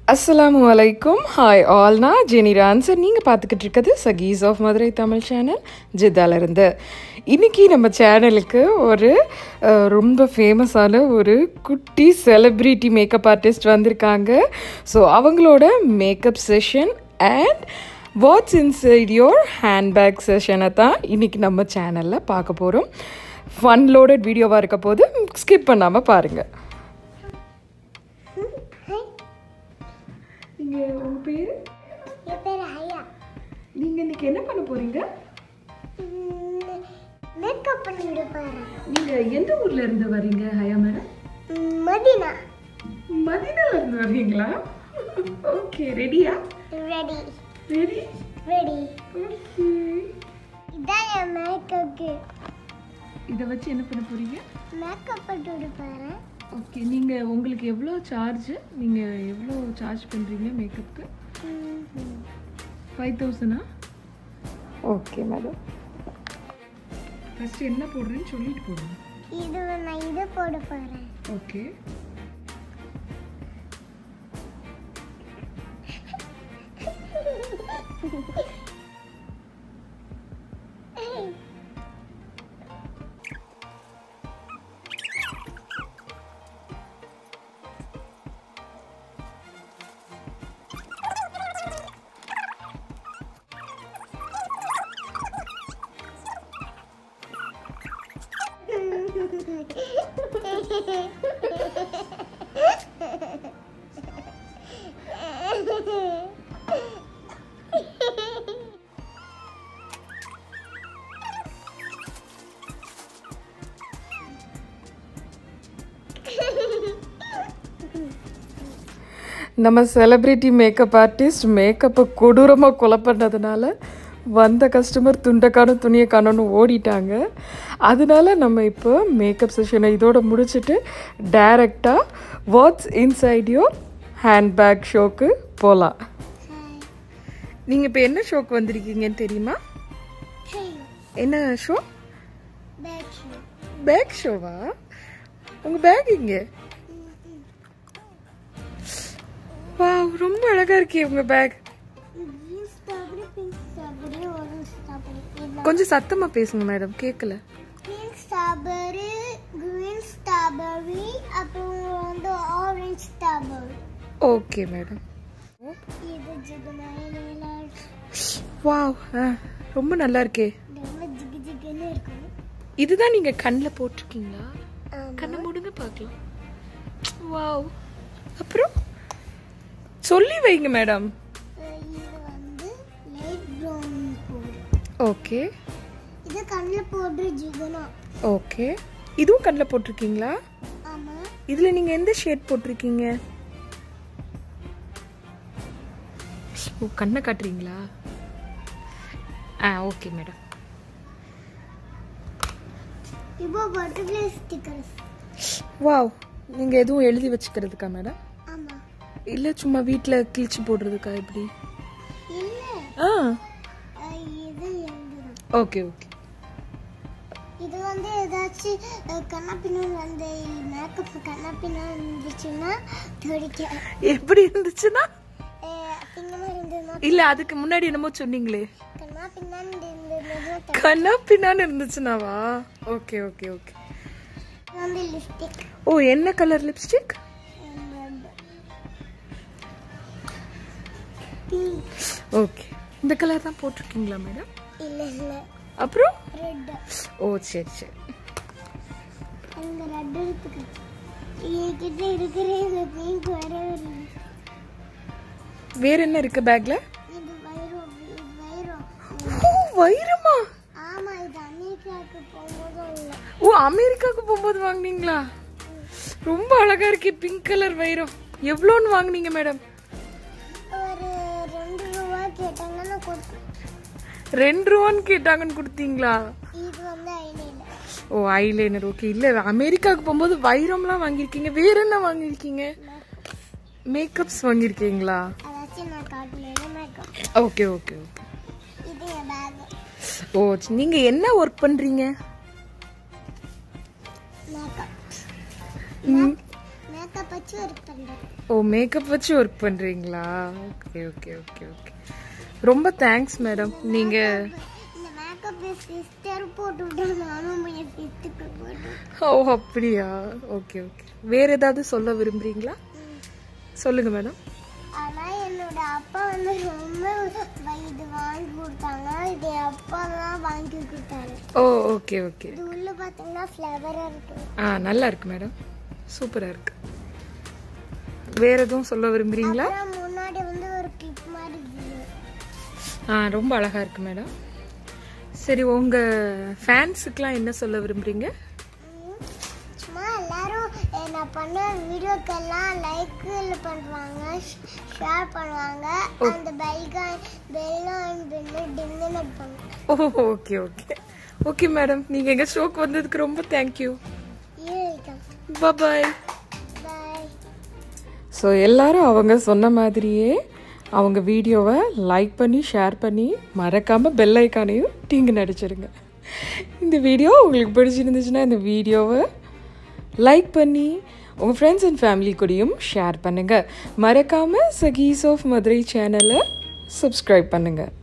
அஸ்ஸலாமு அலைக்கும் hi ஆல்னா Jenny ரான்சர் நீங்கள் பார்த்துக்கிட்டு இருக்கிறது சகீஸ் ஆஃப் மதுரை தமிழ் சேனல் ஜித்தாலேருந்து இன்றைக்கி நம்ம சேனலுக்கு ஒரு அஹ், ரொம்ப ஃபேமஸான ஒரு குட்டி செலிப்ரிட்டி மேக்கப் ஆர்டிஸ்ட் வந்திருக்காங்க ஸோ அவங்களோட makeup session and what's inside your handbag செஷனை தான் இன்றைக்கி நம்ம சேனலில் பார்க்க போகிறோம் ஃபன் லோடட் வீடியோவாக இருக்க போது ஸ்கிப் பண்ணாமல் பாருங்கள் நீங்கள் உங்கள் பேர் என் பேர் ஹயா நீங்கள் இன்னைக்கு என்ன பண்ண போகிறீங்க மேக்கப் பண்ணிட்டு போகிறேன் நீங்கள் எந்த ஊர்ல இருந்து வரீங்க ஹயா மேடம் மதினா மதினால இருந்து வர்றீங்களா ஓகே ரெடியா ரெடி ரெடி ரெடி ஓகே இதான் என் மேக்கப்புக்கு இதை வச்சு என்ன பண்ண போறீங்க மேக்கப் பண்ணிட்டு போகிறேன் ஓகே நீங்கள் உங்களுக்கு எவ்வளோ சார்ஜ் நீங்கள் எவ்வளோ சார்ஜ் பண்ணுறீங்க மேக்கப்புக்கு ஃபைவ் தௌசண்டா ஓகே மேடம் ஃபஸ்ட்டு என்ன போடுறேன்னு சொல்லிட்டு போடுங்க இது நான் இது போட போகிறேன் ஓகே நம்ம செலிப்ரிட்டி மேக்கப் ஆர்டிஸ்ட் மேக்கப்பை கொடூரமாக கொலை பண்ணதுனால வந்த கஸ்டமர் துண்டை காணும் துணியை காணும்னு ஓடிட்டாங்க அதனால நம்ம இப்போ மேக்கப் செஷனை இதோட முடிச்சுட்டு டைரெக்டாக வாட்ஸ் இன்சைட் யோர் ஹேண்ட்பேக் ஷோக்கு போகலாம் நீங்கள் இப்போ என்ன ஷோக்கு வந்திருக்கீங்கன்னு தெரியுமா என்ன ஷோ பேக் ஷோவா உங்கள் பேக் இங்கே வா ரொம்ப அழகா இருக்கே உங்க பேக் ஸ்ட்ராபெரி பிங்க் ஸ்ட்ராபெரி ஒரு ஸ்ட்ராபெரி கொஞ்சம் சத்தமா பேசுங்க மேடம் கேட்கல பிங்க் ஸ்ட்ராபெரி கிரீன் ஸ்ட்ராபெரி அப்புறம் வந்து ஆரஞ்சு ஸ்ட்ராபெரி ஓகே மேடம் இது ஜிகுனாயில வாவ் ரொம்ப நல்லா இருக்கே ரொம்ப ஜிகு ஜிகுன்னு இருக்கும் இதுதான் நீங்க கண்ணில் போட்டிருக்கீங்களா ஆமா. கண்ணை மூடுங்க பார்க்கலாம் வாவ் அப்புறம் சொல்லி வைங்க மேடம் அஹ் இது வந்து லைட் ப்ரௌன் போடு ஓகே இது கண்ணில் போடுற ஜிகுனா ஓகே இதுவும் கண்ணில் போட்டிருக்கீங்களா ஆமா இதுல நீங்க எந்த ஷேட் போட்டிருக்கீங்க ஓ கண்ணை காட்டுறீங்களா ஆ ஓகே மேடம் இப்போ பட்டர்ஃப்ளை ஸ்டிக்கர்ஸ் வாவ் நீங்க எதுவும் எழுதி வச்சுக்கிறதுக்கா மேடம் ஆமா இல்ல சும்மா வீட்ல கிழிச்சு போடுறதுக்கா எப்படி இல்ல ஆ அஹ் இது எழுதுறோம் ஓகே ஓகே இது வந்து ஏதாச்சும் அஹ், கண்ணாப்பின்னு வந்து மேக்கப் கண்ணாப்பின்னு இருந்துச்சுன்னா துடிக்க எப்படி இருந்துச்சுன்னா அசிங்கமா இருந்ததுன்னா இல்ல அதுக்கு முன்னாடி என்னமோ சொன்னீங்களே கண்ணாப்பின்னான்னு இருந்ததுன்னா கண்ணா பின்னான்னு இருந்துச்சுனாவா ஓகே ஓகே ஓகே இது வந்து லிப்ஸ்டிக் ஓ என்ன கலர் லிப்ஸ்டிக் பிங்க் ஓகே இந்த கலர் தான் போட்டிருக்கீங்களா மேடம் இல்ல இல்ல அப்புறம் ரெட் ஓ சரி சரி அந்த ரெட் இருக்கு என்கிட்ட இருக்கிற இந்த பிங்க் வர வருது வேற என்ன இருக்கு பேக்ல இது வைரம் இது வைரம் ஓ வைரமா ஆமா இது அமெரிக்காவுக்கு போகும்போதும் இல்லை ஓ அமெரிக்காவுக்கு போகும்போது வாங்குனீங்களா ரொம்ப அழகா இருக்கே பிங்க் கலர் வைரம் எவ்வளோன்னு வாங்குனீங்க மேடம் ஒரு ரெண்டு ரூபா கேட்டாங்கன்னா கொடுப்பேன் ரெண்டு ரூபான்னு கேட்டாங்கன்னு கொடுத்தீங்களா இது வந்து ஐநூறு ஓ ஐலைனர் ஓகே இல்ல அமெரிக்காவுக்கு போகும்போது வைரம்லாம் வாங்கியிருக்கீங்க வேற என்ன வாங்கியிருக்கீங்க மேக்கப்ஸ் வாங்கியிருக்கீங்களா அதாச்சும் நான் காட்டல மேக்கப் ஓகே ஓகே ஓகே இது என் பேக் ஓ நீங்க என்ன ஒர்க் பண்றீங்க மேக்கப் ம், மேக்கப் வச்சு ஒர்க் பண்ணுறேன் ஓ மேக்கப் வச்சு ஒர்க் பண்ணுறீங்களா ஓகே ஓகே ஓகே ஓகே ரொம்ப தேங்க்ஸ் மேடம் நீங்கள் இந்த மேக்கப் சிஸ்டர் போட்டு விட்டா நானும் என் சிஸ்டருக்கு போட்டு ஓ அப்படியா ஓகே ஓகே வேறு ஏதாவது சொல்ல விரும்புகிறீங்களா சொல்லுங்கள் மேடம் ஆனால் என்னோட அப்பா வந்து ரொம்ப வ- இது வாங்கி கொடுத்தாங்க இது என் அப்பா தான் வாங்கி கொடுத்தாரு ஓ ஓகே ஓகே இது உள்ள பார்த்தீங்கன்னா ஃப்ளவராக இருக்கு ஆ நல்லா இருக்கு மேடம் சூப்பராக இருக்கு வேறு எதுவும் சொல்ல விரும்புகிறீங்களா அப்புறம் முன்னாடி வந்து ஒரு கிளிப் மாதிரி இருக்குது ஆ ரொம்ப அழகாக இருக்கு மேடம் சரி உங்கள் ஃபேன்ஸுக்கெலாம் என்ன சொல்ல விரும்புகிறீங்க ம். சும்மா எல்லாரும் அஹ், நான் பண்ண வீடியோக்கெல்லாம் லைக் பண்ணுவாங்க ஷேர் பண்ணுவாங்க அந்த பெல்கான் பெல்கான் பில்லு டின்னு பண்ணுவாங்க ஓ ஓகே ஓகே ஓகே மேடம் நீங்கள் எங்கள் ஷோக்கு வந்ததுக்கு ரொம்ப thank you welcome bye bye so எல்லாரும் அவங்க சொன்ன மாதிரியே அவங்க வீடியோவை லைக் பண்ணி ஷேர் பண்ணி மறக்காமல் பெல் ஐக்கானையும் டிங்கு நடிச்சிருங்க இந்த வீடியோ உங்களுக்கு பிடிச்சிருந்துச்சுன்னா இந்த வீடியோவை லைக் பண்ணி உங்கள் ஃப்ரெண்ட்ஸ் அண்ட் ஃபேமிலி கூடயும் ஷேர் பண்ணுங்கள் மறக்காமல் சகீஸ் ஆஃப் மதுரை சேனலை சப்ஸ்கிரைப் பண்ணுங்கள்